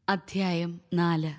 അധ്യായം നാല്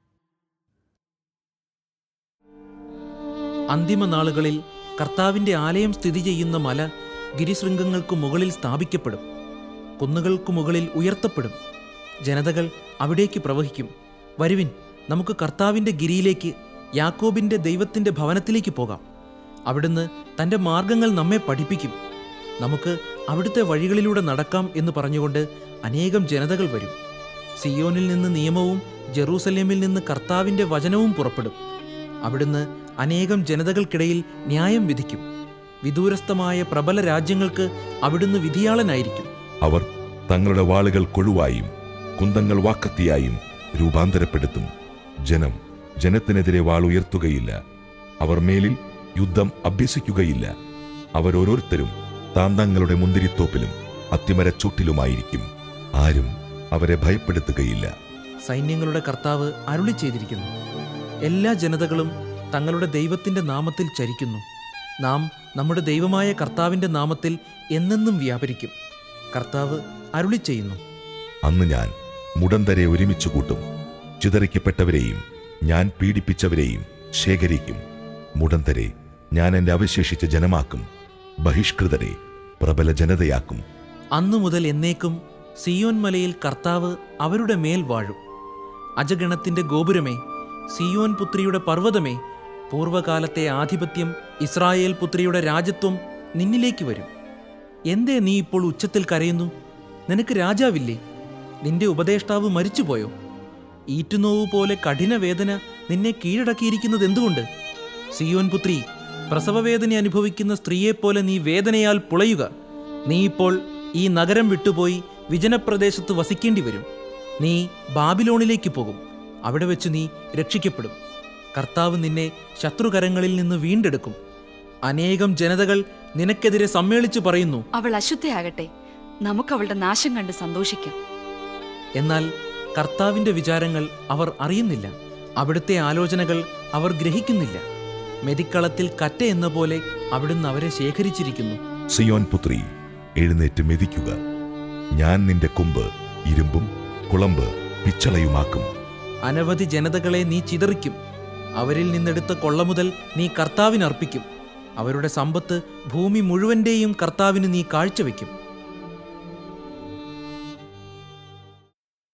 അന്തിമ നാളുകളിൽ കർത്താവിന്റെ ആലയം സ്ഥിതി ചെയ്യുന്ന മല ഗിരിശൃംഗങ്ങൾക്കു മുകളിൽ സ്ഥാപിക്കപ്പെടും കുന്നുകൾക്കു മുകളിൽ ഉയർത്തപ്പെടും ജനതകൾ അവിടേക്ക് പ്രവഹിക്കും വരുവിൻ നമുക്ക് കർത്താവിന്റെ ഗിരിയിലേക്ക് യാക്കോബിന്റെ ദൈവത്തിന്റെ ഭവനത്തിലേക്ക് പോകാം അവിടുന്ന് തന്റെ മാർഗങ്ങൾ നമ്മെ പഠിപ്പിക്കും നമുക്ക് അവിടുത്തെ വഴികളിലൂടെ നടക്കാം എന്ന് പറഞ്ഞുകൊണ്ട് അനേകം ജനതകൾ വരും സിയോനിൽ നിന്ന് നിയമവും ജെറൂസലേമിൽ നിന്ന് കർത്താവിന്റെ വചനവും പുറപ്പെടും അവിടുന്ന് അനേകം ജനതകൾക്കിടയിൽ ന്യായം വിധിക്കും വിദൂരസ്ഥമായ പ്രബല രാജ്യങ്ങൾക്ക് അവിടുന്ന് വിധിയാളനായിരിക്കും അവർ തങ്ങളുടെ വാളുകൾ കൊഴുവായും കുന്തങ്ങൾ വാക്കത്തിയായും രൂപാന്തരപ്പെടുത്തും ജനം ജനത്തിനെതിരെ വാൾ ഉയർത്തുകയില്ല അവർ മേലിൽ യുദ്ധം അഭ്യസിക്കുകയില്ല അവരോരോരുത്തരും താൻ തങ്ങളുടെ മുന്തിരിത്തോപ്പിലും അത്തിമരച്ചൂട്ടിലുമായിരിക്കും ആരും അവരെ ഭയപ്പെടുത്തുകയില്ല സൈന്യങ്ങളുടെ കർത്താവ് അരുളി ചെയ്തിരിക്കുന്നു എല്ലാ ജനതകളും തങ്ങളുടെ ദൈവത്തിന്റെ നാമത്തിൽ ചരിക്കുന്നു നാം നമ്മുടെ ദൈവമായ കർത്താവിന്റെ നാമത്തിൽ എന്നെന്നും വ്യാപരിക്കും കർത്താവ് അരുളി ചെയ്യുന്നു അന്ന് ഞാൻ മുടന്തരെ ഒരുമിച്ച് കൂട്ടും ചിതറിക്കപ്പെട്ടവരെയും ഞാൻ പീഡിപ്പിച്ചവരെയും ശേഖരിക്കും മുടന്തരെ ഞാൻ എന്റെ അവശേഷിച്ച ജനമാക്കും ബഹിഷ്കൃതരെ പ്രബല ജനതയാക്കും അന്നു മുതൽ എന്നേക്കും സിയോൻ മലയിൽ കർത്താവ് അവരുടെ മേൽ വാഴും അജഗണത്തിന്റെ ഗോപുരമേ സിയോൻ പുത്രിയുടെ പർവ്വതമേ പൂർവകാലത്തെ ആധിപത്യം ഇസ്രായേൽ പുത്രിയുടെ രാജ്യത്വം നിന്നിലേക്ക് വരും എന്തേ നീ ഇപ്പോൾ ഉച്ചത്തിൽ കരയുന്നു നിനക്ക് രാജാവില്ലേ നിന്റെ ഉപദേഷ്ടാവ് മരിച്ചുപോയോ ഈറ്റുനോവ് പോലെ കഠിന വേദന നിന്നെ കീഴടക്കിയിരിക്കുന്നത് എന്തുകൊണ്ട് സിയോൻ പുത്രി പ്രസവവേദന അനുഭവിക്കുന്ന സ്ത്രീയെപ്പോലെ നീ വേദനയാൽ പുളയുക നീ ഇപ്പോൾ ഈ നഗരം വിട്ടുപോയി വിജനപ്രദേശത്ത് വസിക്കേണ്ടി വരും നീ ബാബിലോണിലേക്ക് പോകും അവിടെ വെച്ച് നീ രക്ഷിക്കപ്പെടും കർത്താവ് നിന്നെ ശത്രുകരങ്ങളിൽ നിന്ന് വീണ്ടെടുക്കും അനേകം ജനതകൾ നിനക്കെതിരെ സമ്മേളിച്ചു പറയുന്നു അവൾ അശുദ്ധയാകട്ടെ നമുക്ക് അവളുടെ നാശം കണ്ട് സന്തോഷിക്കാം എന്നാൽ കർത്താവിന്റെ വിചാരങ്ങൾ അവർ അറിയുന്നില്ല അവിടുത്തെ ആലോചനകൾ അവർ ഗ്രഹിക്കുന്നില്ല മെതിക്കളത്തിൽ കറ്റ എന്ന പോലെ അവിടുന്ന് അവരെ ശേഖരിച്ചിരിക്കുന്നു സിയോൻ പുത്രി എഴുന്നേറ്റ് മെതിക്കുക ഞാൻ നിന്റെ കൊമ്പ് ഇരുമ്പും കുളമ്പ് പിച്ചളയുമാക്കും അനവധി ജനതകളെ നീ ചിതറിക്കും അവരിൽ നിന്നെടുത്ത കൊള്ള മുതൽ നീ കർത്താവിന് അർപ്പിക്കും അവരുടെ സമ്പത്ത് ഭൂമി മുഴുവന്റെയും കർത്താവിന് നീ കാഴ്ചവെക്കും